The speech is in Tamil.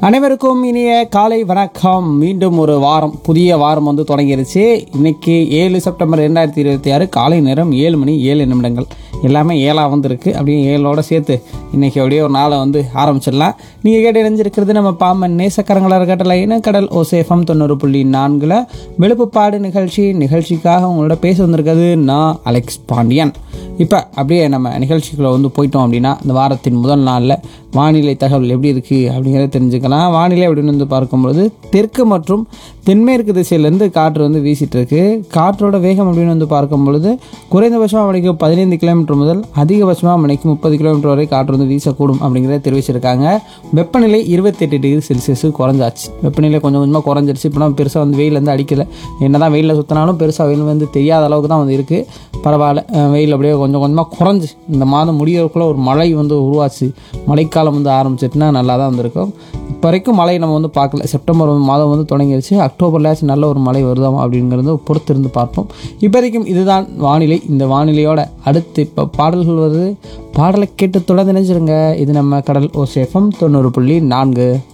அனைவருக்கும் இனிய காலை வணக்கம் மீண்டும் ஒரு வாரம் புதிய வாரம் வந்து தொடங்கிருச்சு இன்னைக்கு ஏழு செப்டம்பர் ரெண்டாயிரத்தி இருபத்தி ஆறு காலை நேரம் ஏழு மணி ஏழு நிமிடங்கள் எல்லாமே ஏழாக வந்திருக்கு அப்படியே ஏழோட சேர்த்து இன்னைக்கு அப்படியே ஒரு நாளை வந்து ஆரம்பிச்சிடலாம் நீங்கள் கேட்டு இணைஞ்சிருக்கிறது நம்ம பாம்பன் நேசக்கரங்களாக கட்டளை இனக்கடல் ஓசேஃபம் தொண்ணூறு புள்ளி நான்கில் வெளுப்புப்பாடு நிகழ்ச்சி நிகழ்ச்சிக்காக உங்களோட பேச வந்திருக்கிறது நான் அலெக்ஸ் பாண்டியன் இப்போ அப்படியே நம்ம நிகழ்ச்சிக்குள்ளே வந்து போயிட்டோம் அப்படின்னா இந்த வாரத்தின் முதல் நாளில் வானிலை தகவல் எப்படி இருக்குது அப்படிங்கிறத தெரிஞ்சுக்கலாம் வானிலை அப்படின்னு வந்து பார்க்கும்பொழுது தெற்கு மற்றும் தென்மேற்கு திசையிலேருந்து காற்று வந்து வீசிட்டு இருக்கு காற்றோட வேகம் அப்படின்னு வந்து பார்க்கும் பொழுது குறைந்தபட்சமாக மணிக்கு பதினைந்து கிலோமீட்டர் முதல் அதிகபட்சமாக மணிக்கு முப்பது கிலோமீட்டர் வரை காற்று வந்து வீசக்கூடும் அப்படிங்கிறத தெரிவிச்சிருக்காங்க வெப்பநிலை இருபத்தெட்டு டிகிரி செல்சியஸ் குறைஞ்சாச்சு வெப்பநிலை கொஞ்சம் கொஞ்சமாக குறைஞ்சிருச்சு இப்போலாம் பெருசாக வந்து வெயில் வந்து அடிக்கல என்னதான் வெயிலில் சுற்றினாலும் பெருசாக வெயில் வந்து தெரியாத அளவுக்கு தான் வந்து இருக்குது பரவாயில்ல அஹ் வெயில் அப்படியே கொஞ்சம் கொஞ்சமாக குறைஞ்சி இந்த மாதம் முடியறதுக்குள்ள ஒரு மழை வந்து உருவாச்சு மழைக்காலம் வந்து ஆரம்பிச்சிட்டுனா நல்லா தான் வந்திருக்கும் இப்போ வரைக்கும் மழை நம்ம வந்து பார்க்கல செப்டம்பர் மாதம் வந்து தொடங்கிருச்சு அக்டோபர்லாச்சும் நல்ல ஒரு மழை வருதாம் அப்படிங்கிறத பொறுத்து இருந்து பார்ப்போம் இப்போ வரைக்கும் இதுதான் வானிலை இந்த வானிலையோட அடுத்து இப்போ பாடல்கள் வருது பாடலை கேட்டு தொடர்ந்து நினைச்சிருங்க இது நம்ம கடல் ஓசேஃபம் தொண்ணூறு புள்ளி நான்கு